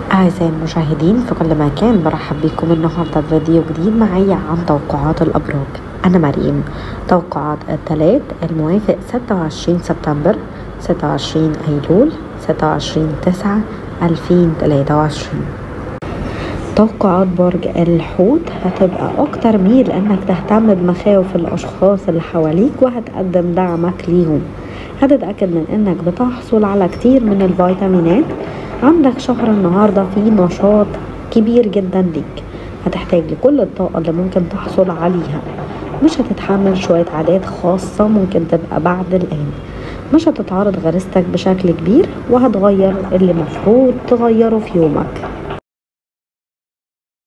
أعزائي المشاهدين في كل مكان برحب بكم النهاردة بفيديو جديد معايا عن توقعات الأبراج أنا مريم توقعات الثلاث الموافق 26 سبتمبر 26 أيلول 26 تسعة 2023 توقعات برج الحوت هتبقى أكتر ميل إنك تهتم بمخاوف الأشخاص اللي حواليك وهتقدم دعمك ليهم هتتأكد من إنك بتحصل على كتير من الفيتامينات عندك شهر النهاردة فيه نشاط كبير جدا ليك هتحتاج لكل الطاقة اللي ممكن تحصل عليها مش هتتحمل شوية عادات خاصة ممكن تبقى بعد الآن مش هتتعرض غريزتك بشكل كبير وهتغير اللي مفروض تغيره في يومك